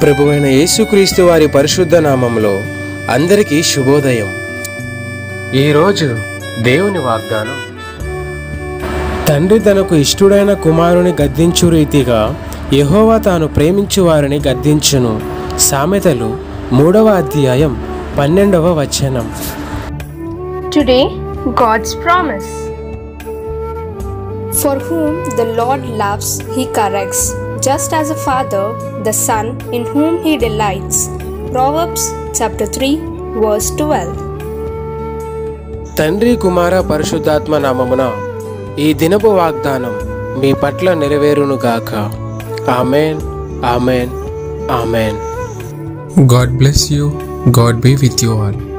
ప్రభువైన యేసుక్రీస్తు వారి పరిశుద్ధ నామంలో అందరికీ శుభోదయం ఈరోజు దేవుని వాగ్దానం తండ్రి తనకు ఇష్టుడైన కుమారుని గద్దించు రీతిగా యెహోవా తాను ప్రేమించు వారిని గద్దించును సామెతలు మూడవ అధ్యాయం పన్నెండవ వచనం Today, God's promise. For whom the Lord loves, he corrects, just as a father the son in whom he delights. Proverbs chapter 3, verse 12. తండ్రి కుమార పరిశుద్ధాత్మ నామమున ఈ దినపు వాగ్దానం మీ పట్ల నెరవేరునుగాక amen amen amen God bless you. God be with you all.